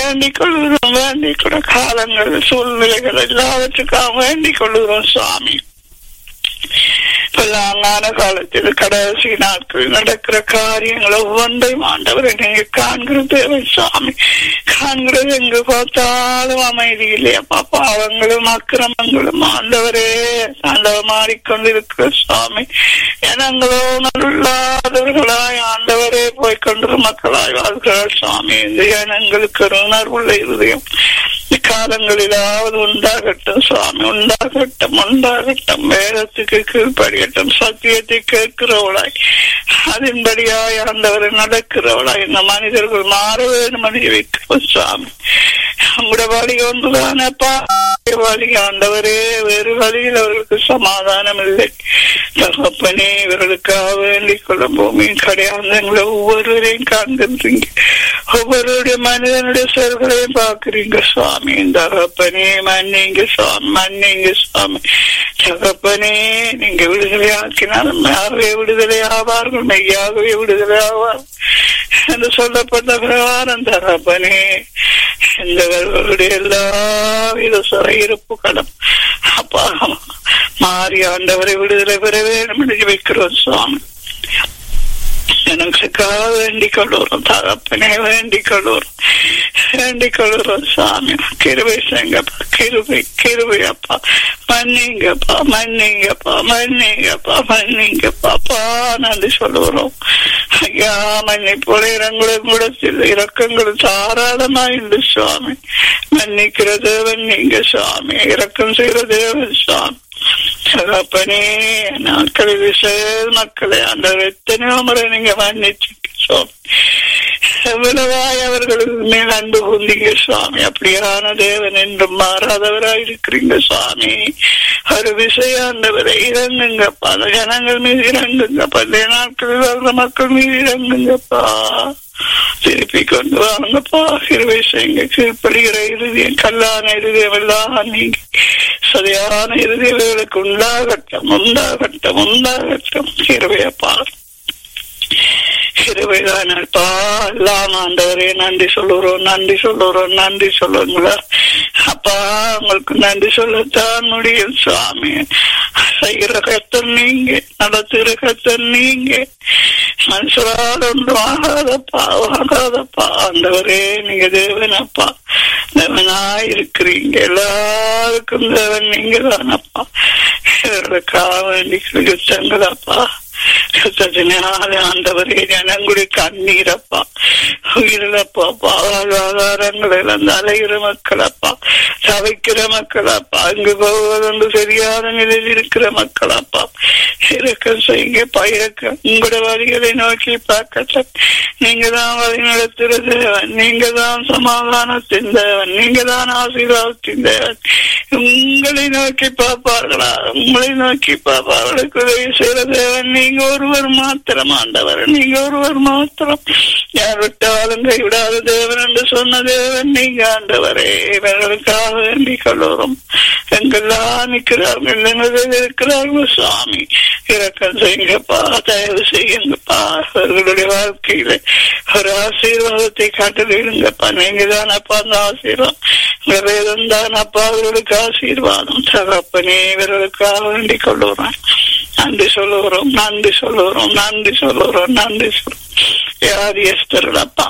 வேண்டிக் கொள்கிறோம் வேண்டிக் கொள்ள காலங்கள் சூழ்நிலைகள் எல்லாவற்றுக்காக வேண்டிக் கொள்கிறோம் சுவாமி பல்லாங்கான காலத்தில் கடைசி நாட்களில் நடக்கிற காரியங்கள் ஒவ்வொன்றையும் ஆண்டவரை நீங்க காண்கிற தேவை சுவாமி காண்கிறது எங்கு பார்த்தாலும் அமைதி இல்லையப்பா பாவங்களும் அக்கிரமங்களும் ஆண்டவரே ஆண்டவர் மாறிக்கொண்டிருக்கிற சுவாமி எனங்களோ நல்லாதவர்களாய் ஆண்டவரே போய் கொண்டிரு மக்களாய் வாழ்கிறார் சுவாமி இந்த எனங்களுக்கு ஒரு உணர்வுள்ள இருதயம் காலங்களிலாவது உண்டாகட்டும் சுவாமி உண்டாகட்டும் உண்டாகட்டும் வேதத்துக்கு கீழ்படியட்டும் சத்தியத்தை கேட்கிறவளாய் அதன்படியாய் ஆண்டவரை நடக்கிறவளாய் இந்த மனிதர்கள் மாற வேண்டும் வைக்கிறோம் சுவாமி உங்களோட வழி ஒன்றுதானப்பா வழி ஆண்டவரே வேறு வழியில் அவர்களுக்கு சமாதானம் இல்லை தகப்பனே இவர்களுக்காக வேண்டிக் கொள்ளும் பூமியின் கடையாந்தங்களை ஒவ்வொருவரையும் காண்கின்றீங்க ஒவ்வொருடைய மனிதனுடைய செயல்களையும் பார்க்கிறீங்க சுவாமி தகப்பனே மன்னிங்க சுவாமி மன்னிங்க சுவாமி தகப்பனே நீங்க விடுதலை ஆக்கினாலும் யாரே விடுதலை ஆவார்கள் மெய்யாகவே விடுதலை ஆவார் என்று சொல்லப்பட்ட பிரகாரம் தகப்பனே எங்களுடைய எல்லா வித சிறையிருப்புகளும் அப்பா மாறி ஆண்டவரை விடுதலை பெற வேண்டும் என்று வைக்கிறோம் சுவாமி எனக்குக்காக வேண்டிக் கொள்ளுறோம் தகப்பனே வேண்டிக் கொள்ளுறோம் வேண்டிக் கொள்ளுறோம் சாமி கிருபை செங்கப்பா கிருபை கிருபை அப்பா மன்னிங்கப்பா மன்னிங்கப்பா மன்னிங்கப்பா மன்னிங்கப்பா அப்பா நன்றி சொல்லுகிறோம் ஐயா மன்னிப்போட இரங்களும் கூட இறக்கங்கள் தாராளமாயிண்டு சுவாமி மன்னிக்கிற தேவன் நீங்க சுவாமி இறக்கம் செய்கிற தேவன் சுவாமி தகப்பனே நாட்களில் விசேஷ மக்களை அந்த எத்தனையோ முறை நீங்க மன்னிச்சிங்க சுவாமி எவ்வளவாய் அவர்களுக்கு மேல் அன்பு கொண்டீங்க சுவாமி அப்படியான தேவன் என்றும் மாறாதவராய் இருக்கிறீங்க சுவாமி ஒரு விஷயாண்டவரை இறங்குங்கப்பா அந்த ஜனங்கள் மீது இறங்குங்கப்பா இந்த நாட்களில் வாழ்ற மக்கள் மீது இறங்குங்கப்பா திருப்பி கொண்டு வாங்கப்பா இருவை செய்யுங்க கீழ்ப்படுகிற இறுதியம் கல்லான இறுதியம் எல்லாம் நீங்க சரியான இறுதியவர்களுக்கு உண்டாகட்டும் உண்டாகட்டும் உண்டாகட்டும் இருவையப்பா கிருபைதானப்பா எல்லாம் ஆண்டவரே நன்றி சொல்லுறோம் நன்றி சொல்லுறோம் நன்றி சொல்லுங்களா அப்பா உங்களுக்கு நன்றி சொல்லத்தான் முடியும் சுவாமி செய்கிற கத்தன் நீங்க நடத்துகிற கத்தன் நீங்க மனுஷரால் ஒன்றும் ஆகாதப்பா ஆகாதப்பா ஆண்டவரே நீங்க தேவனப்பா தேவனாய் இருக்கிறீங்க எல்லாருக்கும் தேவன் நீங்க தானப்பா இவர்களுக்காக வேண்டி யுத்தங்களப்பா யுத்தத்தினால ஆண்டவரே ஜனங்களுடைய கண்ணீரப்பா உயிரிழப்பா வாழ்வாதாரங்கள் இழந்து அலைகிற மக்களப்பா தவிக்கிற மக்களப்பா அங்கு போவதென்று சரியான நிலையில் இருக்கிற மக்களப்பா இறக்கம் செய்யுங்க பயிரக்க உங்களோட வழிகளை நோக்கி பார்க்கட்டும் நீங்க தான் வழி நடத்துகிற தேவன் நீங்க தான் சமாதானத்தின் தேவன் நீங்க தான் ஆசீர்வாதத்தின் தேவன் உங்களை நோக்கி பார்ப்பார்களா உங்களை நோக்கி பார்ப்பார்களுக்கு உதவி செய்கிற தேவன் நீங்க ஒருவர் மாத்திரம் ஆண்டவர் நீங்க ஒருவர் மாத்திரம் யார் விட்டாலும் கைவிடாத தேவன் என்று சொன்ன தேவன் நீங்க ஆண்டவரே இவர்களுக்காக வேண்டிக் கொள்ளுறோம் எங்கெல்லாம் நிற்கிறார்கள் எங்களில் இருக்கிறார்கள் சுவாமி இறக்கம் செய்யுங்கப்பா தயவு செய்யுங்கப்பா அவர்களுடைய வாழ்க்கையில ஒரு ஆசீர்வாதத்தை காட்டுவீங்கப்பா நீங்க தான் அப்பா அந்த ஆசீர்வாதம் வேதம் தான் அப்பா அவர்களுக்கு ஆசீர்வாதம் தகப்பனே இவர்களுக்காக வேண்டிக் கொள்ளுறேன் நன்றி சொல்லுகிறோம் நன்றி சொல்லுகிறோம் நன்றி சொல்லுகிறோம் நன்றி சொல்லுறோம் வியாதியஸ்தர்கள் அப்பா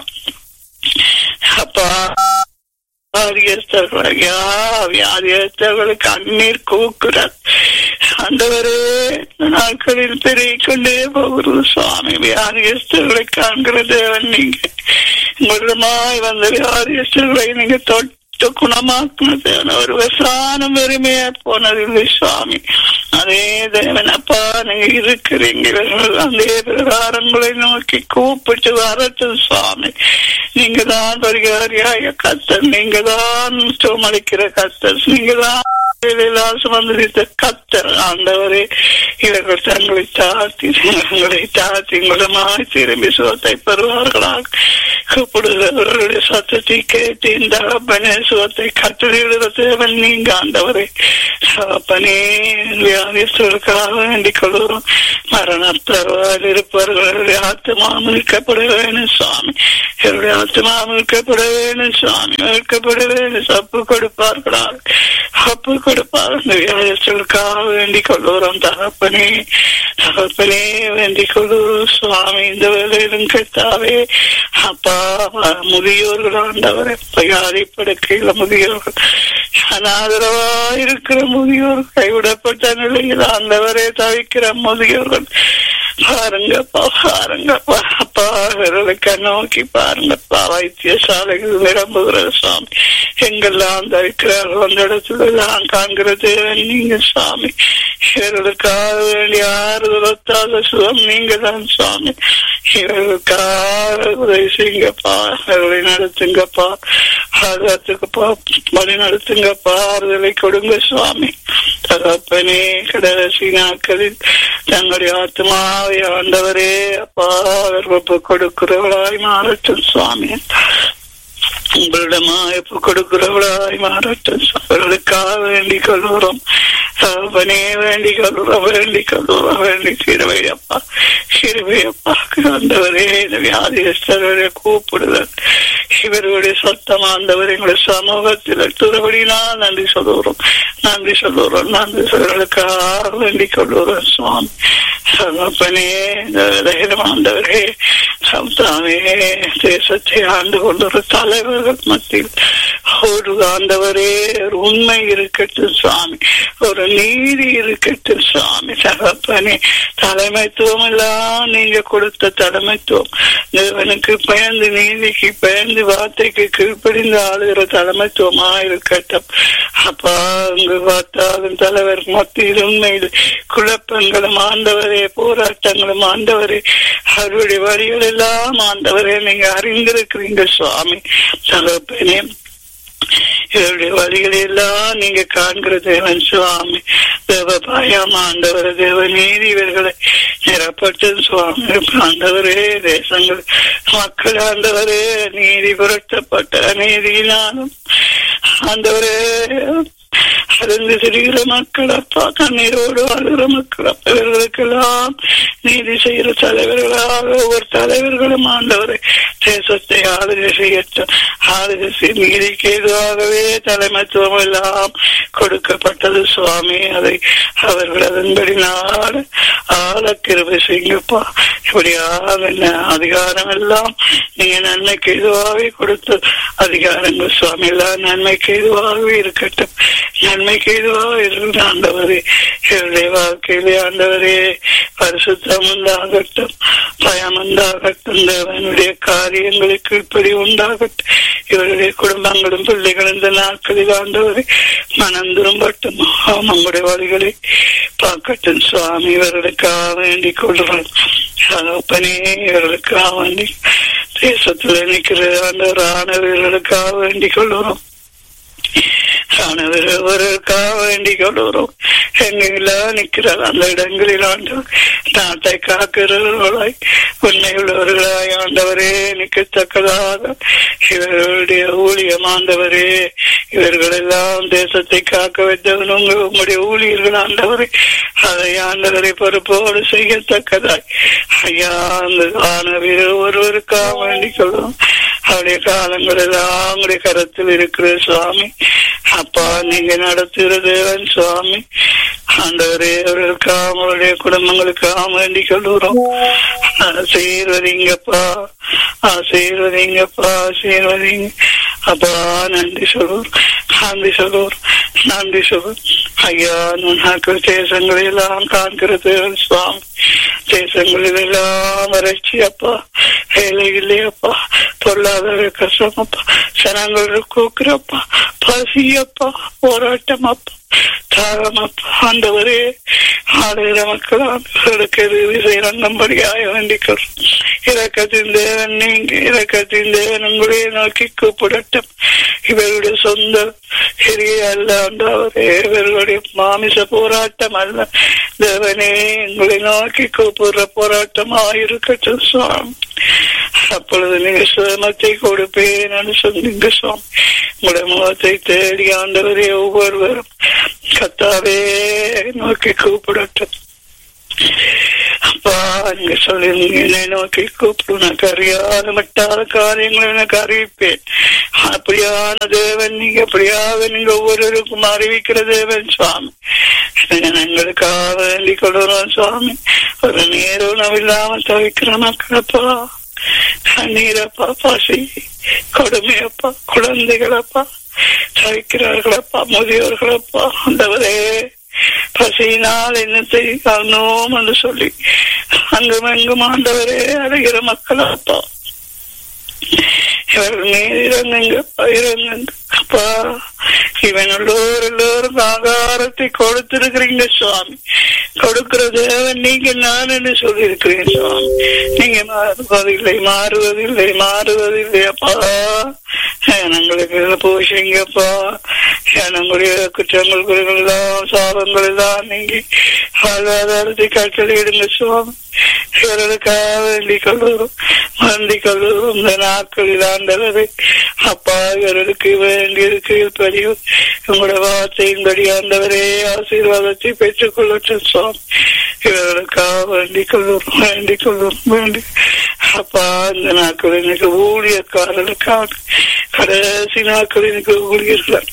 அப்பா வியாதியஸ்தர்கள் ஐயா வியாதியஸ்தர்களுக்கு அந்நீர் கூக்குறார் ஆண்டவரே நாட்களில் பெருகிக் கொண்டே போகிறது சுவாமி வியாதியஸ்தர்களை காண்கிற தேவன் நீங்க உங்களிடமாய் வந்த வியாதியஸ்தர்களை நீங்க தொட்டு குணமாக்குனது ஒரு விசானம் வெறுமையா போனதில்லை சுவாமி அதே தேவன் அப்பா நீங்க இருக்கிறீங்க அதே பிரகாரங்களை நோக்கி கூப்பிட்டு வரட்டும் சுவாமி நீங்க தான் பரிகாரியாய கத்தர் நீங்க தான் சோமளிக்கிற கத்தர் நீங்க தான் எல்லாம் சுமந்திரித்த கத்தர் ஆண்டவரே இவர்கள் தங்களை தாழ்த்தி தங்களை தாழ்த்தி மூலமாய் திரும்பி சுகத்தை பெறுவார்களாக கூப்பிடுகிறவர்களுடைய சத்தத்தை கேட்டு இந்த அப்பனே சுகத்தை கட்டளையிடுற தேவன் நீங்க ஆண்டவரே அப்பனே வியாதிஸ்தர்களுக்காக வேண்டிக் கொள்கிறோம் மரணத்தருவால் இருப்பவர்களுடைய ஆத்மா மீட்கப்பட வேணும் சுவாமி என்னுடைய ஆத்மா மீட்கப்பட வேணும் சுவாமி மீட்கப்பட வேணும் சப்பு கொடுப்பார்களா அப்பு கொடுப்பார் இந்த வியாதிஸ்தர்களுக்காக வேண்டிக் கொள்கிறோம் தகப்பனே தகப்பனே வேண்டிக் கொள்கிறோம் சுவாமி இந்த வேலையிலும் கெத்தாவே அப்பா முதியோர்கள் ஆண்டவரை வியாதி படுக்கையில முதியோர்கள் அனாதரவா இருக்கிற முதியோர் கைவிடப்பட்ட நிலையில் ஆண்டவரே தவிக்கிற முதியோர்கள் பாருங்கப்பா பாருங்கப்பா அப்பா விரலுக்க நோக்கி பாருங்கப்பா வைத்தியசாலைகள் நிரம்புகிற சாமி எங்கெல்லாம் தவிக்கிறார்கள் அந்த இடத்துல எல்லாம் காண்கிற தேவன் நீங்க சாமி இவர்களுக்காக வேண்டிய ஆறுதலத்தாத சுகம் நீங்க தான் சுவாமி இவர்களுக்காக உதவி செய்யுங்கப்பா இவர்களை நடத்துங்கப்பா ஆதாரத்துக்குப்பா வழி நடத்துங்கப்பா ஆறுதலை கொடுங்க சுவாமி தகப்பனே கடைசி நாட்களில் தங்களுடைய ஆத்மாவை ஆண்டவரே அப்பா அவர் ஒப்பு கொடுக்கிறவளாய் மாறட்டும் சுவாமி உங்களிடமா எப்ப கொடுக்கிறவளாய் மாறட்டும் அவர்களுக்காக வேண்டிக் கொள்கிறோம் அவனே வேண்டிக் கொள்கிறோம் வேண்டிக் கொள்கிறோம் வேண்டி சிறுவையப்பா சிறுவையப்பா ஆண்டவரே இந்த வியாதியஸ்தரை கூப்பிடுதல் இவர்களுடைய சத்தம் ஆண்டவர் எங்களுடைய சமூகத்தில் துறவடினா நன்றி சொல்லுகிறோம் நன்றி சொல்லுகிறோம் நன்றி சொல்லுகளுக்காக வேண்டிக் கொள்கிறோம் சுவாமி சமப்பனே இந்த விலையிலும் ஆண்டவரே சம்தாமே தேசத்தை ஆண்டு கொண்டுள்ள தலைவர்கள் மத்தியில் ஒரு ஆண்டவரே ஒரு உண்மை இருக்கட்டும் சுவாமி ஒரு நீதி இருக்கட்டும் சுவாமி சகப்பனே தலைமைத்துவம் எல்லாம் நீங்க கொடுத்த தலைமைத்துவம் தேவனுக்கு பயந்து நீதிக்கு பயந்து வார்த்தைக்கு கீழ்ப்படிந்து ஆளுகிற தலைமைத்துவமா இருக்கட்டும் அப்பா அங்கு பார்த்தாலும் தலைவர் மத்தியில் உண்மையில் குழப்பங்களும் ஆண்டவரே போராட்டங்களும் ஆண்டவரே அவருடைய வழிகள் எல்லாம் ஆண்டவரே நீங்க அறிந்திருக்கிறீங்க சுவாமி தகப்பனே இவருடைய வழிகளை எல்லாம் நீங்க காண்கிற தேவன் சுவாமி தேவ பாயம் ஆண்டவர் தேவ நீதி இவர்களை நிரப்பட்டு சுவாமி ஆண்டவரே தேசங்கள் மக்கள் ஆண்டவரே நீதி புரட்டப்பட்ட நீதியினாலும் ஆண்டவரே அருந்து திரிகிற மக்கள் அப்பா கண்ணீரோடு வாழ்கிற மக்கள் அப்பா இவர்களுக்கெல்லாம் நீதி செய்கிற தலைவர்களாக ஒவ்வொரு தலைவர்களும் ஆண்டவரை தேசத்தை ஆளுகை செய்யட்டும் ஆளுகை செய் நீதிக்கு எதுவாகவே தலைமைத்துவம் எல்லாம் கொடுக்கப்பட்டது சுவாமி அதை அவர்கள் அதன்படி நாடு ஆள கிருபை செய்யுங்கப்பா இப்படியாக அதிகாரம் எல்லாம் நீங்க நன்மைக்கு எதுவாகவே கொடுத்த அதிகாரங்கள் சுவாமி எல்லாம் நன்மைக்கு எதுவாகவே இருக்கட்டும் நன்மைக்கு எதுவாக இருந்த ஆண்டவரே என்னுடைய வாழ்க்கையிலே ஆண்டவரே பரிசுத்தம் உண்டாகட்டும் பயம் உண்டாகட்டும் தேவனுடைய காரியங்களுக்கு இப்படி உண்டாகட்டும் இவருடைய குடும்பங்களும் பிள்ளைகளும் இந்த நாட்களில் ஆண்டவரை மனம் திரும்பட்டும் அவங்களுடைய வழிகளை பார்க்கட்டும் சுவாமி இவர்களுக்காக வேண்டிக் கொள்கிறோம் தகப்பனே இவர்களுக்காக வேண்டி தேசத்துல நிற்கிற ஆண்டவர் ஆனவர்களுக்காக வேண்டிக் கொள்கிறோம் ஆனவர்களுக்காக வேண்டிக் கொள்கிறோம் எங்கெல்லாம் நிற்கிறார் அந்த இடங்களில் ஆண்டவர் நாட்டை காக்கிறவர்களாய் உண்மை உள்ளவர்களாய் ஆண்டவரே நிற்கத்தக்கதாக இவர்களுடைய ஊழியம் ஆண்டவரே இவர்கள் எல்லாம் தேசத்தை காக்க வைத்தவன் உங்க உங்களுடைய ஊழியர்கள் ஆண்டவரே அதை ஆண்டவரை பொறுப்போடு செய்யத்தக்கதாய் ஐயா அந்த ஆனவர் ஒருவருக்காக வேண்டிக் கொள்ளும் அவருடைய காலங்கள் எல்லாம் உங்களுடைய கரத்தில் இருக்கிற சுவாமி அப்பா நீங்க நடத்துகிற தேவன் சுவாமி ஆண்டவரே அவர்களுக்காக அவருடைய குடும்பங்களுக்காக வேண்டிக் கொள்கிறோம் ஆசீர்வதிங்கப்பா ஆசீர்வதிங்கப்பா ஆசீர்வதிங்க அப்பா நன்றி சொல்லுவோம் நன்றி சொல்லுவோம் நன்றி சொல்லுவோம் ஐயா நாட்கள் தேசங்கள் எல்லாம் காண்கிற தேவன் சுவாமி தேசங்களில் எல்லாம் வறட்சி அப்பா வேலை இல்லையப்பா பொருளாதார கஷ்டம் அப்பா ஜனங்கள் கூக்குறப்பா பசியப்பா போராட்டம் அப்பா தாகம் அப்பா ஆண்டவரே ஆளுகிற மக்கள் ஆண்டவர்களுக்கு எதிரி செய்யறங்கும்படியாக வேண்டிக்கிறோம் இறக்கத்தின் தேவன் நீங்க இறக்கத்தின் தேவன் உங்களே நோக்கி கூப்பிடட்டும் இவர்களுடைய சொந்த எரிய அல்ல ஆண்டவரே இவர்களுடைய மாமிச போராட்டம் அல்ல தேவனே உங்களை நோக்கி கூப்பிடுற போராட்டமா இருக்கட்டும் சுவாமி அப்பொழுது நீங்க சுதமத்தை கொடுப்பேன் சொன்னீங்க சுவாமி உங்களுடைய முகத்தை தேடி ஆண்டவரே ஒவ்வொருவரும் கத்தாவே நோக்கி கூப்பிடட்டும் அப்பா நீங்க சொல்லிருந்தீங்க என்னை நோக்கி கூப்பிடும் எனக்கு அறியாத மட்டாத காரியங்களை எனக்கு அறிவிப்பேன் அப்படியான தேவன் நீங்க அப்படியாக நீங்க ஒவ்வொருவருக்கும் அறிவிக்கிற தேவன் சுவாமி எங்களுக்காக வேண்டிக் கொள்கிறோம் சுவாமி ஒரு நேரம் இல்லாம தவிக்கிற மக்களப்பா கண்ணீரப்பா பசி கொடுமையப்பா குழந்தைகளப்பா தவிக்கிறார்களப்பா முதியோர்களப்பா ஆண்டவரே பசியினால் என்னத்தை காணோம் என்று சொல்லி அங்கும் எங்கும் ஆண்டவரே அடைகிற மக்கள் அப்பா இவர்கள் மீது இறங்குங்க இறங்குங்க அப்பா இவன் எல்லோரும் எல்லோரும் ஆகாரத்தை கொடுத்திருக்கிறீங்க சுவாமி கொடுக்கிற தேவன் நீங்க நான் என்று சொல்லியிருக்கிறேன் சுவாமி நீங்க மாறுவதில்லை மாறுவதில்லை மாறுவதில்லை அப்பா எங்களுக்கு போஷிங்கப்பா நம்முடைய குற்றங்கள் குறைகள் எல்லாம் சாபங்கள் எல்லாம் நீங்க வாழ்வாதாரத்தை கட்டளையிடுங்க சுவாமி இவர்களுக்காக வேண்டிக் கொள்ளுறோம் வேண்டிக் கொள்ளுறோம் இந்த நாட்களில் ஆண்டவரை அப்பா இவர்களுக்கு வேண்டியிருக்கு பதிவு உங்களோட வார்த்தையின்படி ஆண்டவரே ஆசீர்வாதத்தை பெற்றுக் கொள்ளட்டும் சுவாமி இவர்களுக்காக வேண்டிக் கொள்ளுறோம் வேண்டிக் கொள்ளும் வேண்டி அப்பா இந்த நாட்கள் எனக்கு ஊழியக்காரர்களுக்காக கடைசி நாட்கள் எனக்கு ஊழியர்கள்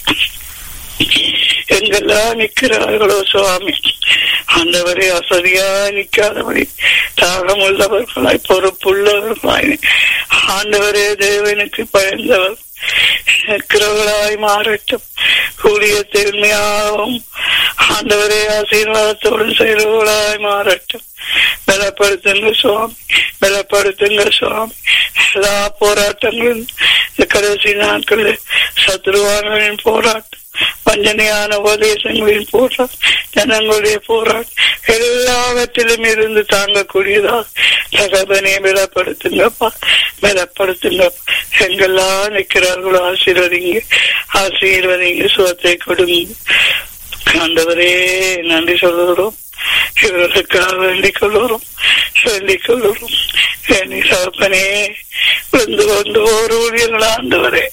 எங்கெல்லாம் நிற்கிறார்களோ சுவாமி ஆண்டவரே அசதியா நிற்காதபடி தாகம் உள்ளவர்களாய் பொறுப்புள்ளவர்களாய் ஆண்டவரே தேவனுக்கு பயந்தவர் நிற்கிறவர்களாய் மாறட்டும் ஊழியத்தை உண்மையாகவும் ஆண்டவரே ஆசீர்வாதத்தோடு செய்கிறவர்களாய் மாறட்டும் பலப்படுத்துங்க சுவாமி பலப்படுத்துங்க சுவாமி எல்லா போராட்டங்களும் இந்த கடைசி நாட்களில் சத்ருவானவரின் போராட்டம் வஞ்சனையான உபதேசங்களின் போராட்டம் ஜனங்களுடைய போராட்டம் எல்லாவற்றிலும் இருந்து தாங்கக்கூடியதா தகவனை பலப்படுத்துங்கப்பா பலப்படுத்துங்கப்பா எங்கெல்லாம் நிற்கிறார்களோ ஆசீர்வதிங்க ஆசீர்வதிங்க சுகத்தை கொடுங்க ஆண்டவரே நன்றி சொல்லுகிறோம் இவர்களுக்காக வேண்டிக் கொள்ளுறோம் வேண்டிக் கொள்ளுறோம் வேண்டி சகப்பனே விழுந்து கொண்டு ஒரு ஊழியர்கள் ஆண்டவரே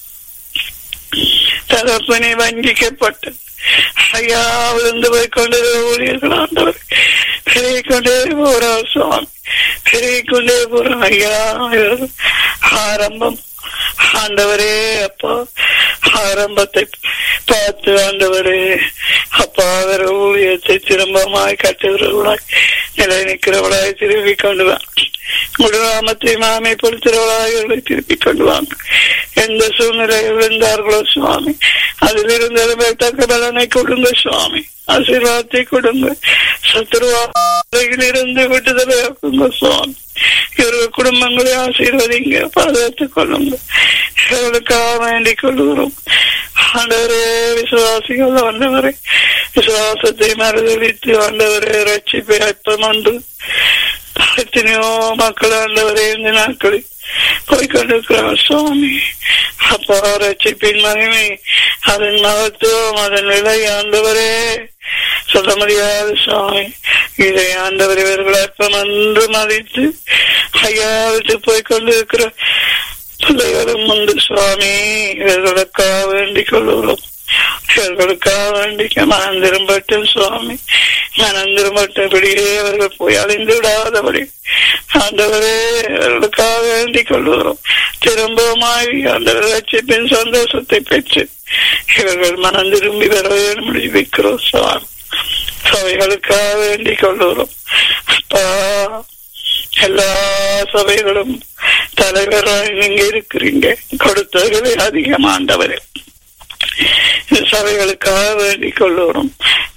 தகப்பனை வஞ்சிக்கப்பட்டு ஐயா விழுந்து போய் கொண்டிருக்கிற ஊழியர்கள் ஆண்டவர் பெருகி கொண்டே போறார் சுவாமி பெருகி கொண்டே போறார் ஐயா ஆரம்பம் ஆண்டவரே அப்பா ஆரம்பத்தை பார்த்து ஆண்டவரே அப்பா அவர் ஊழியத்தை திரும்பமாய் கட்டுகிறவர்களாய் நிலை நிற்கிறவளாய் திரும்பி கொண்டு வா குடும்பத்தை மாமைப்படுத்துகிறவளாய் இவர்களை திருப்பி கொண்டு வாங்க எந்த சூழ்நிலையில் இருந்தார்களோ சுவாமி அதிலிருந்து தக்க பலனை கொடுங்க சுவாமி ஆசீர்வாதத்தை கொடுங்க சத்துருவாயில் இருந்து விட்டுதலையாக்குங்க சுவாமி இவர்கள் குடும்பங்களை ஆசீர்வதிங்க பாதுகாத்துக் கொள்ளுங்க இவர்களுக்காக வேண்டிக் கொள்கிறோம் ஆண்டவரே விசுவாசிகள் ஆண்டவரே விசுவாசத்தை மறுதளித்து ஆண்டவரே ரட்சிப்பை அற்பம் உண்டு எத்தனையோ மக்கள் ஆண்டவரே இந்த நாட்களில் போய்கொண்டிருக்கிறார் சுவாமி அப்பா ரட்சிப்பின் மகிமை அதன் மகத்துவம் அதன் விலை ஆண்டவரே சொல்ல முடியாது சுவாமி இதை ஆண்டவர் இவர்கள் அற்பம் என்று மதித்து ஐயா விட்டு போய் கொண்டிருக்கிற பிள்ளைகளும் உண்டு சுவாமி இவர்களுக்காக வேண்டிக் கொள்கிறோம் இவர்களுக்காக வேண்டிக்க மனம் திரும்பட்டும் சுவாமி மனம் திரும்பட்டபடியே அவர்கள் போய் அழிந்து விடாதபடி ஆண்டவரே அவர்களுக்காக வேண்டிக் கொள்கிறோம் திரும்பவுமாய் ஆண்டவர் ரட்சிப்பின் சந்தோஷத்தை பெற்று இவர்கள் மனம் திரும்பி வர வேண்டும் வைக்கிறோம் சுவாமி சபைகளுக்காக வேண்டிக் கொள்கிறோம் அப்பா எல்லா சபைகளும் தலைவராய் நீங்க இருக்கிறீங்க கொடுத்தவர்களே அதிகமாண்டவரே சபைகளுக்காக வேண்டிக் கொள்ளுகிறோம்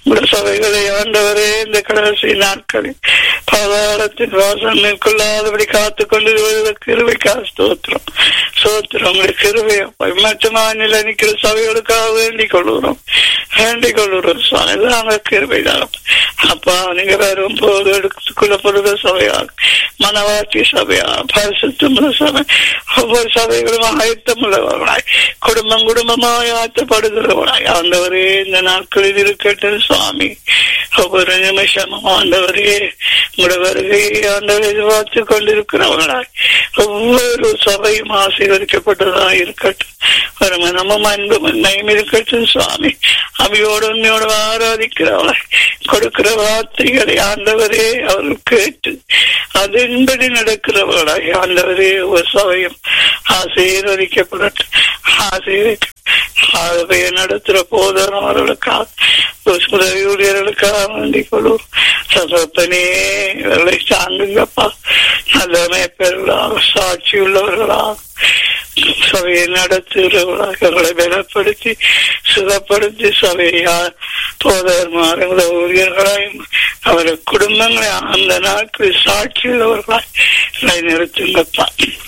உங்களுடைய சபைகளை ஆண்டவரே இந்த கடைசி நாட்களில் பாதாளத்தின் வாசம் மேற்கொள்ளாதபடி காத்து கொண்டு கிருவைக்கா ஸ்தோத்திரம் சோத்திரம் உங்களுடைய கிருவையை மற்றமா நிலை நிற்கிற சபைகளுக்காக வேண்டிக் கொள்கிறோம் வேண்டிக் கொள்கிறோம் சுவாமி நாங்க கிருபைதான் அப்பா நீங்க வரும் போது எடுத்துக்கொள்ள பொழுது சபையாக மனவாட்டி சபையா பரிசுத்தமுள்ள சபை ஒவ்வொரு சபைகளும் ஆயத்தமுள்ளவர்களாய் குடும்பம் குடும்பமாய் ஆயத்தப்படுகிறவர்களாய் ஆண்டவரே இந்த நாட்களில் இருக்கட்டும் சுவாமி ஒவ்வொரு நிமிஷமும் ஆண்டவரே உங்களோட வருகை ஆண்டவர் எதிர்பார்த்து கொண்டிருக்கிறவர்களாய் ஒவ்வொரு சபையும் ஆசீர்வதிக்கப்பட்டதா இருக்கட்டும் ஒரு மனமும் அன்பும் உண்மையும் இருக்கட்டும் சுவாமி அவையோடு உண்மையோடு ஆராதிக்கிறவளாய் கொடுக்கிற வார்த்தைகளை ஆண்டவரே அவர்கள் கேட்டு அதன்படி நடக்கிறவர்களாய் ஆண்டவரே ஒரு சபையும் ஆசீர்வதிக்கப்படட்டும் ஆசீர்வதிக்க ஆகவே நடத்துற போதனவர்களுக்காக உதவி ஊழியர்களுக்காக வேண்டிக் கொள்வோம் சகப்பனே இவர்களை சார்ந்துங்கப்பா நல்ல மேற்பெறலாக சாட்சி உள்ளவர்களாக சபையை நடத்துகிறவர்களாக அவர்களை பலப்படுத்தி சுகப்படுத்தி சபையா போதர்மாரங்கள ஊழியர்களாயும் அவருடைய குடும்பங்களை அந்த நாட்களில் சாட்சி உள்ளவர்களாய் நிறுத்துங்கப்பா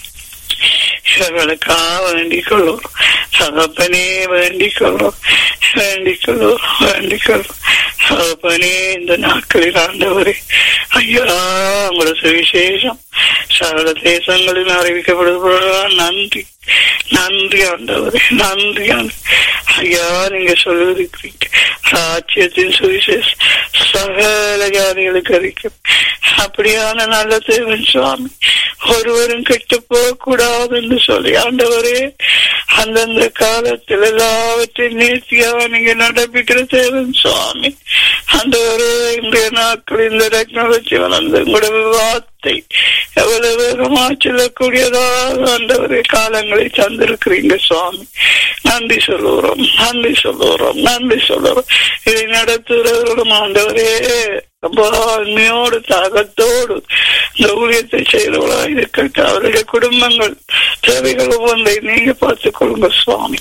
இவர்களுக்காக வேண்டிக் கொள்வோம் சகப்பனே வேண்டிக் கொள்வோம் வேண்டிக் கொள்வோம் வேண்டிக் கொள்வோம் சகப்பனே இந்த நாட்களில் ஆண்டவரே ஐயா உங்களோட சுவிசேஷம் சகல தேசங்களில் அறிவிக்கப்படுவதா நன்றி நன்றி ஆண்டவரே நன்றி ஐயா நீங்க சொல்லிருக்கிறீங்க ராஜ்யத்தின் சுவிசேஷம் சகல ஜாதிகளுக்கு அறிக்கும் அப்படியான நல்ல தேவன் சுவாமி ஒருவரும் கெட்டு போக கூடாது என்று சொல்லி ஆண்டவரே அந்தந்த காலத்தில் எல்லாவற்றையும் நேர்த்தியாக நீங்க நடப்பிக்கிற தேவன் சுவாமி அந்த ஒரு இன்றைய நாட்கள் இந்த டெக்னாலஜி வளர்ந்து உங்களோட வார்த்தை எவ்வளவு வேகமா செல்லக்கூடியதாக ஆண்டவரே காலங்களை தந்திருக்கிறீங்க சுவாமி நன்றி சொல்லுகிறோம் நன்றி சொல்லுகிறோம் நன்றி சொல்லுகிறோம் இதை நடத்துகிறவர்களும் ஆண்டவரே ரொம்ப அண்மையோடு தாகத்தோடு இந்த ஊழியத்தை செய்கிறவர்களா இருக்கட்டும் அவருடைய குடும்பங்கள் தேவைகள் ஒவ்வொன்றை நீங்க பார்த்துக் கொள்ளுங்க சுவாமி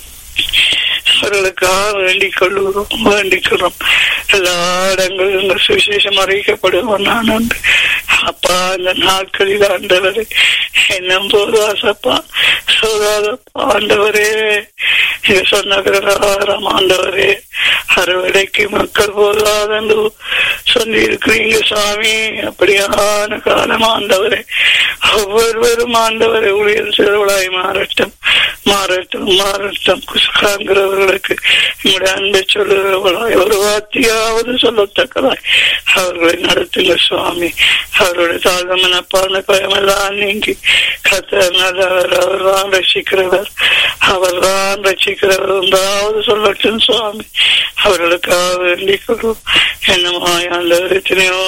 அவர்களுக்காக வேண்டிக் கொள்ளுகிறோம் வேண்டிக் கொள்றோம் எல்லா இடங்களிலும் இந்த சுவிசேஷம் அறிவிக்கப்படுவோம் நான் உண்டு அப்பா இந்த நாட்களில் ஆண்டவரே என்னும் போது ஆசப்பா சோதாதப்பா ஆண்டவரே நீங்க சொன்ன பிரகாரம் ஆண்டவரே அறுவடைக்கு மக்கள் போதாதென்று சொல்லி இருக்கிறீங்க சுவாமி அப்படியான காலம் ஆண்டவரே ஒவ்வொருவரும் ஆண்டவரை ஊழியர் சிறுவளாய் மாறட்டும் மாறட்டும் மாறட்டும் குசுகாங்கிறவர்களுக்கு எங்களுடைய அன்பை சொல்லுகிறவர்களாய் ஒரு வார்த்தையாவது சொல்லத்தக்கதாய் அவர்களை நடத்துங்க சுவாமி அவருடைய தாழ்ந்த மனப்பான பயமெல்லாம் நீங்கி கத்தர் நல்லவர் அவர்தான் ரசிக்கிறவர் அவர்தான் ரசிக்கிறவர் என்றாவது சொல்லட்டும் சுவாமி அவர்களுக்காக வேண்டிக் கொள்வோம் என்னமா ஆண்டவர் எத்தனையோ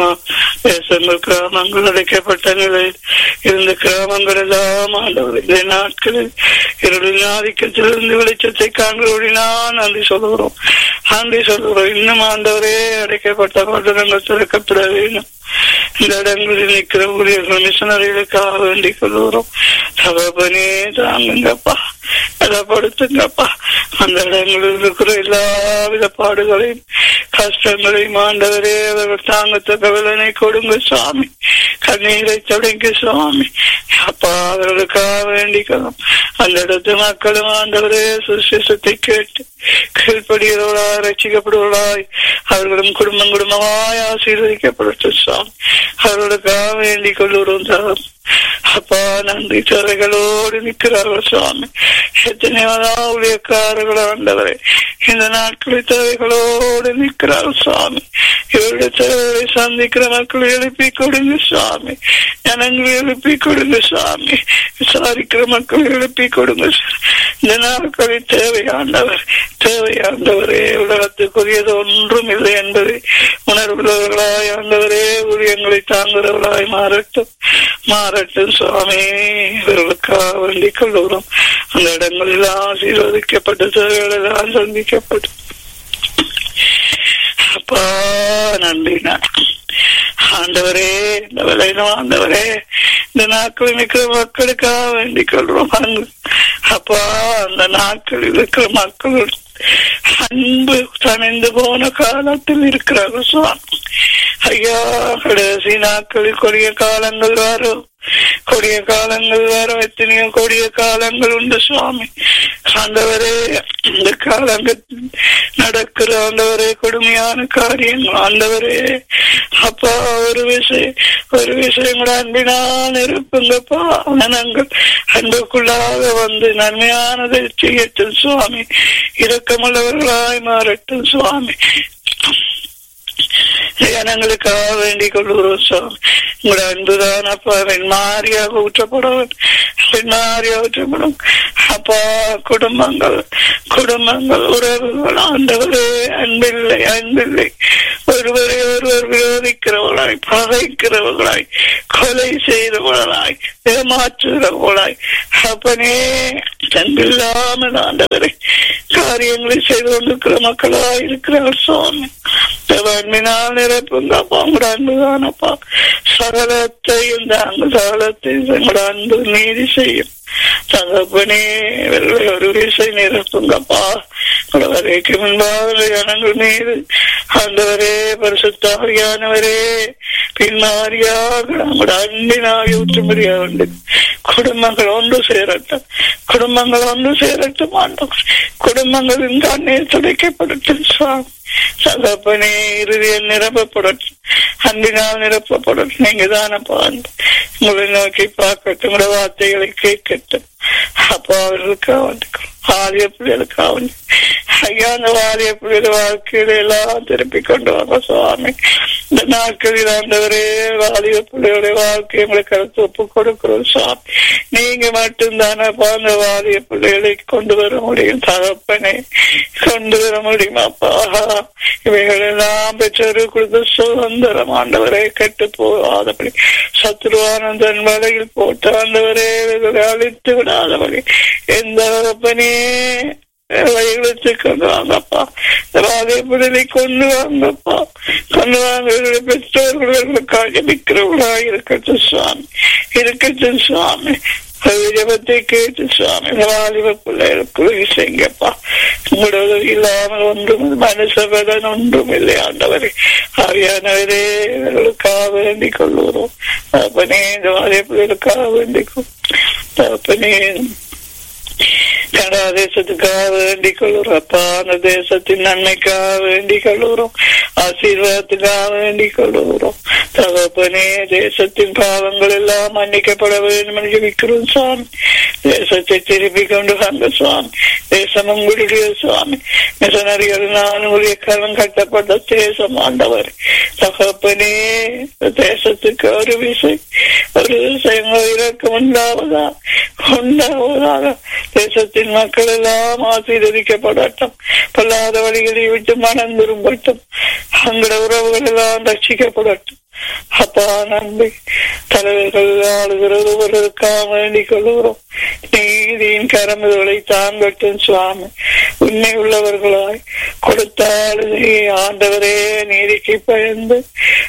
தேசங்கள் கிராமங்கள் அடைக்கப்பட்ட நிலையில் இருந்த கிராமங்கள் எல்லாம் ஆண்டவர் இந்த நாட்களில் இருளின் ஆதிக்கத்திலிருந்து வெளிச்சத்தை காண்கிறோடினால் நன்றி சொல்லுகிறோம் நன்றி சொல்லுகிறோம் இன்னும் ஆண்டவரே அடைக்கப்பட்ட பட்டணங்கள் திறக்கப்பட வேண்டும் இந்த இடங்களில் நிற்கிற ஊழியர்கள் மிஷனரிகளுக்காக வேண்டிக் கொள்கிறோம் சகோபனே தாங்குங்கப்பா பலப்படுத்துங்கப்பா அந்த இடங்களில் இருக்கிற எல்லாவித பாடுகளையும் கஷ்டங்களையும் ஆண்டவரே அவர்கள் தாங்கத்தக்க விலனை கொடுங்க சுவாமி கண்ணீரை தொடங்க சுவாமி அப்பா அவர்களுக்காக வேண்டிக்கலாம் அந்த இடத்து மக்களும் ஆண்டவரே சுசேஷத்தை கேட்டு கீழ்படுகிறவர்களாய் ரசிக்கப்படுவர்களாய் அவர்களும் குடும்பம் குடும்பமாய் ஆசீர்வதிக்கப்படட்டும் சுவாமி அவர்களுக்காக வேண்டிக் கொள்ளுறோம் சார் அப்பா நன்றி துறைகளோடு நிற்கிறார்கள் சுவாமி எத்தனையோ ஊழியக்காரர்கள் ஆண்டவரே இந்த நாட்களில் தேவைகளோடு நிற்கிறார்கள் சுவாமி இவருடைய தேவைகளை சந்திக்கிற மக்கள் எழுப்பி கொடுங்க சுவாமி ஜனங்களை எழுப்பி கொடுங்க சுவாமி விசாரிக்கிற மக்கள் எழுப்பி கொடுங்க இந்த நாட்களில் தேவையாண்டவர் தேவையாண்டவரே உலகத்துக்குரியது ஒன்றும் இல்லை என்பதை உணர்வுள்ளவர்களாய் ஆண்டவரே ஊழியங்களை தாங்குறவர்களாய் மாறட்டும் மாறட்டும் சுவாமி இவர்களுக்காக வேண்டிக் கொள்ளுகிறோம் அந்த இடங்களில் ஆசீர்வதிக்கப்பட்ட தேவைகள் எல்லாம் சந்திக்கப்பட்டு அப்பா நன்றி ஆண்டவரே இந்த விளையிலும் ஆண்டவரே இந்த நாட்கள் இருக்கிற மக்களுக்காக வேண்டிக் கொள்றோம் அப்பா அந்த நாட்களில் இருக்கிற மக்கள் அன்பு தணிந்து போன காலத்தில் இருக்கிறார்கள் சுவாமி ஐயா கடைசி நாட்களில் கொடிய காலங்கள் வரும் கொடிய காலங்கள் வரும் எத்தனையோ கொடிய காலங்கள் உண்டு சுவாமி ஆண்டவரே இந்த காலங்கள் நடக்கிற ஆண்டவரே கொடுமையான காரியங்கள் ஆண்டவரே அப்பா ஒரு விஷயம் ஒரு விஷயம் கூட அன்பினால் இருப்புங்கப்பா மனங்கள் அன்புக்குள்ளாக வந்து நன்மையானதை செய்யட்டும் சுவாமி இரக்கமுள்ளவர்களாய் மாறட்டும் சுவாமி ஜனங்களுக்காக வேண்டிக் கொள்கிறோம் சுவாமி உங்களோட அன்புதான் அப்பா வெண்மாரியாக ஊற்றப்படும் வெண்மாரியாக ஊற்றப்படும் அப்பா குடும்பங்கள் குடும்பங்கள் உறவுகள் ஆண்டவரே அன்பில்லை அன்பில்லை ஒருவரை ஒருவர் விரோதிக்கிறவர்களாய் பகைக்கிறவர்களாய் கொலை செய்தவர்களாய் ஏமாற்றுகிறவர்களாய் அப்பனே அன்பில்லாமல் ஆண்டவரை காரியங்களை செய்து கொண்டிருக்கிற மக்களாய் இருக்கிறார் சுவாமி அன்பினால் நிரப்புங்கப்பா உங்களோட அன்புதானப்பா சகலத்தையும் தாங்க சகலத்தையும் உங்களோட அன்பு நீதி செய்யும் தகப்பனே ஒரு விசை நிரப்புங்கப்பா வரைக்கு முன்பாக ஜனங்கள் மீது ஆண்டவரே பரிசுத்தாரியானவரே பின்மாரியாக நம்முடைய அன்பினாக ஊற்றும்படியாக உண்டு குடும்பங்கள் ஒன்று சேரட்டும் குடும்பங்கள் ஒன்று சேரட்டும் ஆண்டோம் குடும்பங்களின் கண்ணீர் துடைக்கப்படட்டும் சுவாமி சகப்பனே இறுதியில் நிரப்பப்படட்டும் அன்பினால் நிரப்பப்படட்டும் நீங்க தானப்பா உங்களை நோக்கி பார்க்கட்டும் உங்களோட வார்த்தைகளை கேட்கட்டும் அப்பா அவர்களுக்கு அவனுக்கு வாலிய பிள்ளைகளுக்கு அவன் ஐயா அந்த வாலிய பிள்ளைகள் வாழ்க்கையில எல்லாம் திருப்பி கொண்டு வாங்க சுவாமி இந்த நாட்களில் ஆண்டவரே வாலிய பிள்ளைகளுடைய வாழ்க்கை எங்களுக்கு கருத்து ஒப்பு கொடுக்கிறோம் சுவாமி நீங்க மட்டும்தானப்பா அந்த வாலிய பிள்ளைகளை கொண்டு வர முடியும் தகப்பனே கொண்டு வர முடியும் அப்பா இவைகள் எல்லாம் பெற்றோரு கொடுத்த சுதந்திரம் ஆண்டவரை கெட்டு போகாதபடி சத்ருவானந்தன் வலையில் போட்டு ஆண்டவரே இவைகளை அழித்து விடாதபடி எந்த தகப்பனே வயலுக்கு கொண்டு வாங்கப்பா ராதேபுடலை கொண்டு வாங்கப்பா கொண்டு வாங்க பெற்றோர்களுக்காக நிற்கிறவர்களாக இருக்கட்டும் சுவாமி இருக்கட்டும் சுவாமி ஜபத்தை கேட்டு சுவாமி வாலிப பிள்ளைகளுக்கு செய்யுங்கப்பா உங்களோட உதவி இல்லாமல் ஒன்றும் மனுஷபதன் ஒன்றும் இல்லை ஆண்டவரே ஆவியானவரே இவர்களுக்காக வேண்டிக் கொள்ளுகிறோம் அப்பனே இந்த வாலிப பிள்ளைகளுக்காக வேண்டிக் அப்பனே கனடா தேசத்துக்காக வேண்டிக் கொள்ளுறோம் அப்பா அந்த தேசத்தின் நன்மைக்காக வேண்டிக் கொள்ளுறோம் ஆசீர்வாதத்துக்காக வேண்டிக் கொள்ளுகிறோம் தகப்பனே தேசத்தின் பாவங்கள் எல்லாம் மன்னிக்கப்பட வேண்டும் என்று ஜெபிக்கிறோம் சுவாமி தேசத்தை திருப்பி கொண்டு வந்த சுவாமி தேசம் உங்களுடைய சுவாமி மிஷனரிகளினால் உங்களுடைய கரம் கட்டப்பட்ட தேசம் ஆண்டவர் தகப்பனே தேசத்துக்கு ஒரு விசை ஒரு விஷயம் இறக்கம் உண்டாவதா உண்டாவதாக தேசத்தின் மக்கள் எல்லாம் ஆசீர்வதிக்கப்படட்டும் பொல்லாத வழிகளை விட்டு மனம் திரும்பட்டும் அங்கட உறவுகள் எல்லாம் ரட்சிக்கப்படட்டும் அப்பா நன்றி தலைவர்கள் ஆளுகிறது ஒருவருக்காக வேண்டிக் கொள்கிறோம் நீதியின் கரம்புகளை தாங்கட்டும் சுவாமி உண்மை உள்ளவர்களாய் கொடுத்தால் ஆண்டவரே நீதிக்கு பயந்து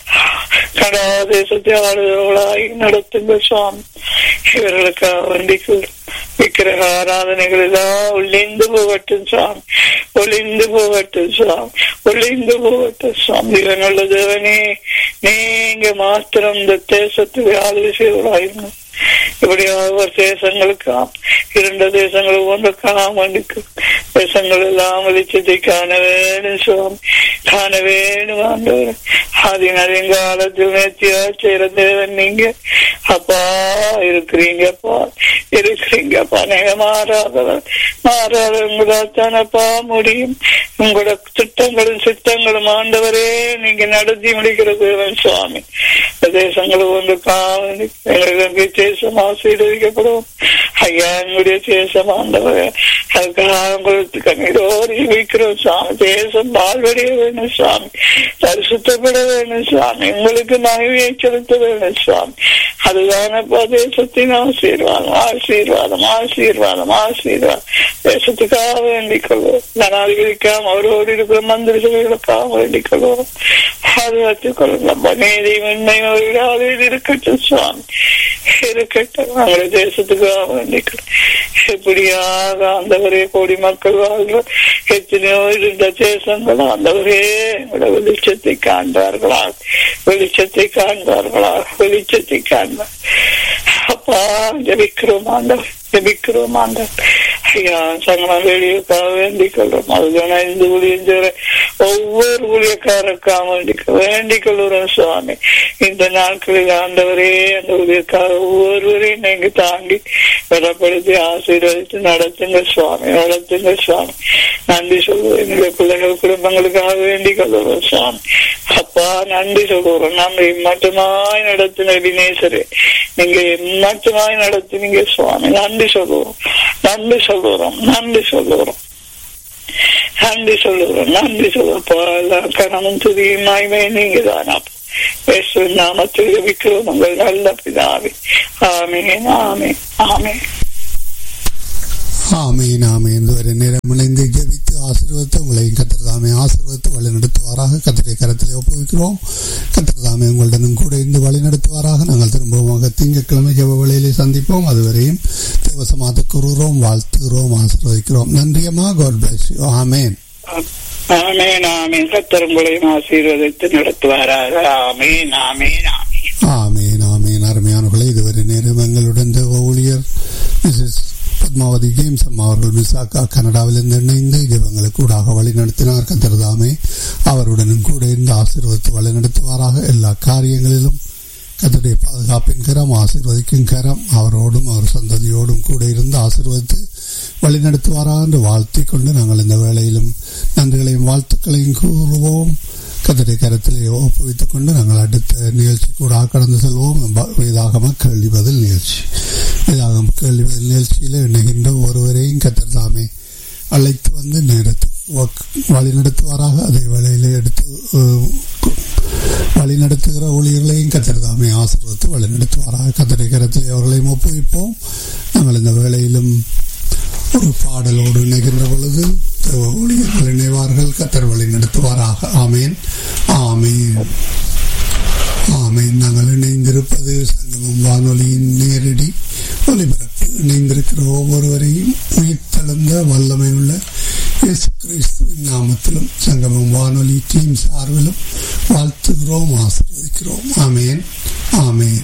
கடாதேசத்தை ஆளுகிறவர்களாய் நடத்துங்க சுவாமி இவர்களுக்காக வேண்டிக் கொள்ளும் விக்கிரக ஆராதனைகள் எல்லாம் ஒளிந்து போகட்டும் சுவாமி ஒளிந்து போகட்டும் சுவாமி ஒளிந்து போகட்டும் சுவாமி இவனுள்ள தேவனே நீங்க மாத்திரம் இந்த தேசத்தில் ஆளுகை செய்வதாயிருந்தோம் இப்படி ஒவ்வொரு தேசங்களுக்காம் இரண்டு தேசங்கள் ஒன்று காமனுக்கு தேசங்கள் எல்லாம் வெளிச்சத்தை காண வேணும் சுவாமி காண வேணும் ஆண்டவர் அதன் காலத்தில் நேர்த்தியா செய்யற தேவன் நீங்க அப்பா இருக்கிறீங்கப்பா இருக்கிறீங்கப்பா நீங்க மாறாதவர் மாறாதவங்களால் தானப்பா முடியும் உங்களோட திட்டங்களும் சித்தங்களும் ஆண்டவரே நீங்க நடத்தி முடிக்கிற தேவன் சுவாமி தேசங்களும் ஒன்று காவல் எங்களுக்கு தேசம் ஆசீர்வதிக்கப்படும் ஐயா எங்களுடைய தேசம் ஆண்டவர் அதுக்காக உங்களுக்கு கண்ணீரோடு வைக்கிறோம் சுவாமி தேசம் வாழ்வடைய வேணும் சுவாமி பரிசுத்தப்பட வேணும் சுவாமி உங்களுக்கு மகிழ்ச்சியை செலுத்த வேணும் சுவாமி அதுதானப்பா தேசத்தின் ஆசீர்வாதம் ஆசீர்வாதம் ஆசீர்வாதம் ஆசீர்வாதம் தேசத்துக்காக வேண்டிக் கொள்வோம் ஜனாதிபதிக்காக அவரோடு இருக்கிற மந்திரி சபைகளுக்காக வேண்டிக் கொள்வோம் பாதுகாத்துக் கொள்ளுங்க நீதி உண்மை விடாது இருக்கட்டும் சுவாமி இருக்கட்டும் நம்முடைய தேசத்துக்காக வேண்டிக்கிறோம் எப்படியாக ஆண்டவரே கோடி மக்கள் வாழ்ற எத்தனையோ இருந்த தேசங்கள் ஆண்டவரே எங்களோட வெளிச்சத்தை காண்பார்களா வெளிச்சத்தை காண்பார்களா வெளிச்சத்தை காண்பார் அப்பா ஜபிக்கிறோம் ஆண்டவர் ஜபிக்கிறோம் ஆண்டவர் ஐயா சங்கடம் வெளியுக்காக வேண்டிக் கொள்றோம் அதுதான் இந்த ஊழியம் செய்ற ஒவ்வொரு ஊழியக்காரருக்காக வேண்டிக் வேண்டிக் கொள்கிறோம் சுவாமி இந்த நாட்களில் ஆண்டவரே அந்த ஊழியக்காக ஒவ்வொருவரையும் நீங்க தாண்டி பலப்படுத்தி ஆசீர்வதித்து நடத்துங்க சுவாமி நடத்துங்க சுவாமி நன்றி சொல்லுவோம் எங்களுடைய பிள்ளைகள் குடும்பங்களுக்காக வேண்டிக் கொள்கிறோம் சுவாமி அப்பா நன்றி சொல்லுவோம் நன்றி மட்டுமாய் நடத்தின வினேசரே நீங்க மட்டுமாய் நடத்தினீங்க சுவாமி நன்றி சொல்லுவோம் நன்றி சொல்லுறோம் நன்றி சொல்லுறோம் நன்றி சொல்லுறோம் நன்றி சொல்லுவோம் கணமும் துதியும் மாய்மே நீங்க தானா இயேசு நாமத்தில் ஜபிக்கிறோம் உங்கள் நல்ல பிதாவே ஆமேன் ஆமேன் ஆமேன் ஆமீன் ஆமீன் இதுவரை நேரம் இணைந்து ஜெபித்து ஆசீர்வதித்து உங்களையும் கத்திரதாமே ஆசீர்வதித்து வழி நடத்துவாராக கத்திரை கரத்தில் ஒப்புவிக்கிறோம் கத்திரதாமே உங்களுடனும் கூட இருந்து வழி நடத்துவாராக நாங்கள் திரும்பமாக திங்கட்கிழமை ஜெப வழியிலே சந்திப்போம் அதுவரையும் தேவசமாக கூறுகிறோம் வாழ்த்துகிறோம் ஆசீர்வதிக்கிறோம் நன்றியம்மா God bless you amen amen amen கத்தர் உங்களையும் ஆசீர்வதித்து நடத்துவாராக ஆமேன் ஆமேன் ஆமேன் ஆமீன் ஆமீன் அருமையானவர்களே இதுவரை நேரம் எங்களுடன் தேவ ஊழியர் மிஸ்ஸஸ் பத்மாவதி ஜேம்ஸ் அம்மா அவர்கள் விசாக்கா கனடாவிலிருந்து இணைந்து ஜெபங்களுக்கு கூடாக வழி நடத்தினார் கத்திரதாமே அவருடனும் கூட இருந்து ஆசீர்வதித்து வழி நடத்துவாராக எல்லா காரியங்களிலும் கத்தருடைய பாதுகாப்பின் கரம் ஆசீர்வதிக்கும் கரம் அவரோடும் அவர் சந்ததியோடும் கூட இருந்து ஆசீர்வதித்து வழி நடத்துவாராக என்று வாழ்த்தி கொண்டு நாங்கள் இந்த வேளையிலும் நன்றிகளையும் வாழ்த்துக்களையும் கூறுவோம் கத்தரை கரத்திலே ஒப்புவித்துக் கொண்டு நாங்கள் அடுத்த நிகழ்ச்சி கூட கடந்து செல்வோம் வேதாகம கேள்வி பதில் நிகழ்ச்சி வேதாகம கேள்வி பதில் நிகழ்ச்சியில் இணைகின்ற ஒருவரையும் கத்தர் தாமே அழைத்து வந்து நேரத்துக்கு வழி நடத்துவாராக அதே வேளையிலே எடுத்து வழி நடத்துகிற ஊழியர்களையும் கத்தர் தாமே ஆசீர்வத்து வழி நடத்துவாராக கத்தரை கரத்திலே அவர்களையும் ஒப்புவிப்போம் நாங்கள் இந்த வேளையிலும் ஒரு பாடலோடு இணைகின்ற பொழுது ஊழியர்கள் இணைவார்கள் கத்தர் வழி நடத்துவாராக ஆமேன் ஆமேன் ஆமேன் நாங்கள் இணைந்திருப்பது சங்கமம் வானொலியின் நேரடி ஒலிபரப்பு இணைந்திருக்கிற ஒவ்வொருவரையும் உயிர்த்தெழுந்த வல்லமை உள்ள இயேசு கிறிஸ்துவின் நாமத்திலும் சங்கமம் வானொலி டீம் சார்பிலும் வாழ்த்துகிறோம் ஆசிர்வதிக்கிறோம் ஆமேன் ஆமேன்